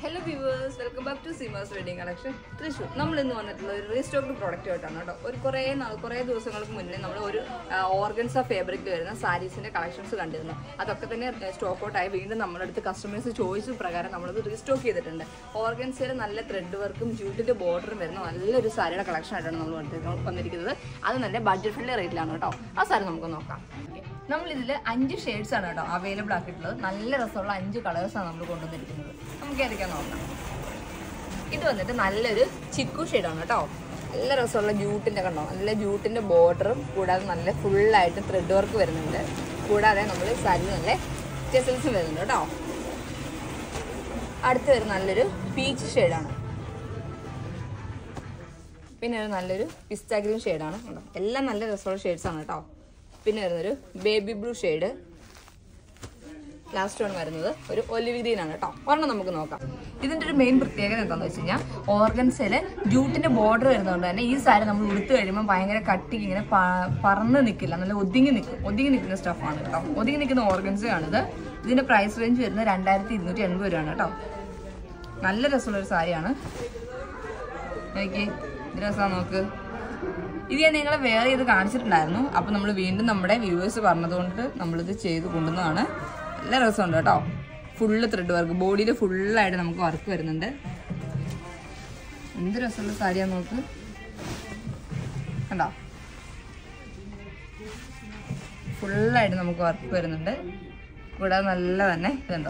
hello viewers welcome back to Seema's wedding collection Thrissur നമ്മൾ ഇന്ന് വന്നിട്ടുള്ള ഒരു റീസ്റ്റോക്ഡ് പ്രോഡക്റ്റ് ആയിട്ടാണ് കേട്ടോ ഒരു കുറേ നാൾ കുറേ ദിവസങ്ങൾക്ക് മുന്നേ നമ്മൾ ഒരു ഓർഗൻസ ഫാബ്രിക്കിൽ വരുന്ന സാരീസിന്റെ കളക്ഷൻസ് കണ്ടിരുന്നു അതൊക്കെ തന്നെ സ്റ്റോക്ക് ഔട്ട് ആയി വീണ്ടും നമ്മുടെ അടുത്ത് കസ്റ്റമേഴ്സ് ചോയ്സ് പ്രകാരം നമ്മളത് റീസ്റ്റോക്ക് ചെയ്തിട്ടുണ്ട് ഓർഗൻസയിൽ നല്ല ത്രെഡ് വർക്കും ജൂട്ടിന്റെ ബോർഡറും വരുന്ന നല്ലൊരു സാരിയുടെ കളക്ഷൻ ആയിട്ടാണ് നമ്മൾ വന്നിരിക്കുന്നത് വന്നിരിക്കുന്നത് അത് നല്ല ബഡ്ജറ്റ് ഫ്രണ്ട്ലി റേറ്റിലാണ് കേട്ടോ ആ സാരി നമുക്ക് നോക്കാം നമ്മൾ ഇതിൽ അഞ്ച് ഷെയ്ഡ്സ് ആണ് കേട്ടോ അവൈലബിൾ ആക്കിയിട്ടുള്ളത് നല്ല രസമുള്ള അഞ്ച് കളേഴ്സാണ് നമ്മൾ കൊണ്ടുവന്നിരിക്കുന്നത് നമുക്ക് ഏതൊക്കെയാ നോക്കാം ഇത് വന്നിട്ട് നല്ലൊരു ചിക്കു ഷെയ്ഡാണ് കേട്ടോ നല്ല രസമുള്ള ജൂട്ടിന്റെ കണ്ടോ നല്ല ജൂട്ടിന്റെ ബോർഡറും കൂടാതെ നല്ല ഫുള്ളായിട്ട് ത്രെഡ് വർക്ക് വരുന്നുണ്ട് കൂടാതെ നമ്മൾ സാരി നല്ല ചെസൽസും വരുന്നുണ്ട് കേട്ടോ അടുത്ത് വരുന്ന നല്ലൊരു പീച്ച് ഷെയ്ഡാണ് പിന്നെ ഒരു നല്ലൊരു പിസ്ത ഗ്രീൻ ഷെയ്ഡാണ് കണ്ടോ എല്ലാം നല്ല രസമുള്ള ഷെയ്ഡ്സ് ആണ് കേട്ടോ പിന്നെ വരുന്നൊരു baby blue shade last one വരുന്നത് ഒരു ഒലിവ് ഗ്രീൻ ആണ് കേട്ടോ ഒരെണ്ണം നമുക്ക് നോക്കാം ഇതിന്റെ ഒരു മെയിൻ പ്രത്യേകത എന്താണെന്ന് വെച്ച് കഴിഞ്ഞാൽ ഓർഗൻസില് ജൂട്ടിന്റെ ബോർഡർ വരുന്നതുകൊണ്ട് തന്നെ ഈ സാരി നമ്മൾ ഉടുത്തു കഴിയുമ്പോൾ ഭയങ്കര കട്ടിക്ക് ഇങ്ങനെ പ- പറന്ന് നിൽക്കില്ല നല്ല ഒതുങ്ങി നിൽക്കും ഒതുങ്ങി നിൽക്കുന്ന സ്റ്റഫാണ് കേട്ടോ ഒതുങ്ങി നിൽക്കുന്ന ഓർഗൻസ് ആണിത് ഇതിന്റെ പ്രൈസ് റേഞ്ച് വരുന്നത് രണ്ടായിരത്തി ഇരുന്നൂറ്റി എൺപത് രൂപയാണ് കേട്ടോ നല്ല രസമുള്ള ഒരു സാരിയാണ് നോക്കി രസമാണ് നോക്ക് ഇത് ഞാൻ നിങ്ങളെ വേറെ ഇത് കാണിച്ചിട്ടുണ്ടായിരുന്നു അപ്പൊ നമ്മൾ വീണ്ടും നമ്മുടെ വ്യൂവേഴ്സ് പറഞ്ഞതുകൊണ്ട് നമ്മളിത് ചെയ്ത് കൊണ്ടുവന്നതാണ് നല്ല രസമുണ്ട് കേട്ടോ ഫുള്ള് ത്രെഡ് വർക്ക് ബോഡിയിൽ ഫുള്ളായിട്ട് നമുക്ക് വർക്ക് വരുന്നുണ്ട് എന്ത് രസമുള്ള സാരിയാ നോക്ക് കണ്ടോ ഫുള്ളായിട്ട് നമുക്ക് വർക്ക് വരുന്നുണ്ട് കൂടാതെ നല്ല തന്നെ ഇതുണ്ടോ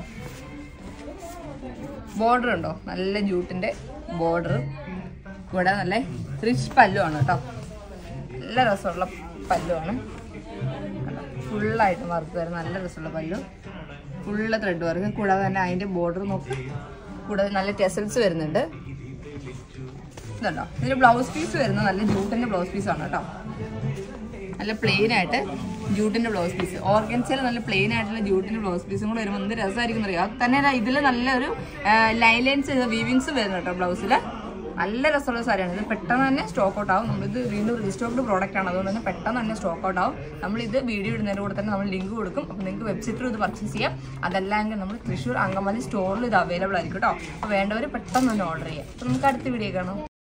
ബോർഡർ ഉണ്ടോ നല്ല ജൂട്ടിന്റെ ബോർഡർ കൂടാതെ നല്ല റിച്ച് പല്ലുമാണ് കേട്ടോ നല്ല രസമുള്ള പല്ലുമാണ് ഫുള്ളായിട്ട് വർക്ക് വരുന്ന നല്ല രസമുള്ള പല്ലു ഫുള്ള് ത്രെഡ് വർക്ക് കൂടാതെ തന്നെ അതിന്റെ ബോർഡർ നോക്കി കൂടാതെ നല്ല ടെസൽസ് വരുന്നുണ്ട് ഇതുണ്ടോ ഇതിന് ബ്ലൗസ് പീസ് വരുന്നത് നല്ല ജൂട്ടിന്റെ ബ്ലൗസ് പീസ് ആണ് കേട്ടോ നല്ല പ്ലെയിൻ ആയിട്ട് ജൂട്ടിന്റെ ബ്ലൗസ് പീസ് ഓർഗൻസിൽ നല്ല പ്ലെയിൻ ആയിട്ടുള്ള ജൂട്ടിന്റെ ബ്ലൗസ് പീസും കൂടെ വരുമ്പോൾ എന്ത് രസമായിരിക്കും അറിയാം അത് തന്നെ ഇതിൽ നല്ലൊരു ലൈൻ ലൈൻസ് ചെയ്ത വീവിങ്സ് വരുന്നു കേട്ടോ ബ്ലൗസിൽ നല്ല രസമുള്ള സാരിയാണ് ഇത് പെട്ടെന്ന് തന്നെ സ്റ്റോക്ക് ഔട്ട് ആവും നമ്മളിത് വീണ്ടും റീസ്റ്റോക്ഡ് പ്രോഡക്റ്റ് ആണ് അതുകൊണ്ട് തന്നെ പെട്ടെന്ന് തന്നെ സ്റ്റോക്ക് ഔട്ട് ആവും നമ്മളിത് വീഡിയോ ഇടുന്നതിന് കൂടെ തന്നെ നമ്മൾ ലിങ്ക് കൊടുക്കും അപ്പോൾ നിങ്ങൾക്ക് വെബ്സൈറ്റിൽ ഇത് പർച്ചേസ് ചെയ്യാം അതല്ലെങ്കിൽ നമ്മൾ തൃശ്ശൂർ അങ്കമാലി സ്റ്റോറിൽ ഇത് അവൈലബിൾ ആയിരിക്കും കേട്ടോ അപ്പോൾ വേണ്ടവർ പെട്ടെന്ന് തന്നെ ഓർഡർ ചെയ്യാം അപ്പോൾ നമുക്ക് അടുത്ത വീഡിയോ കാണാം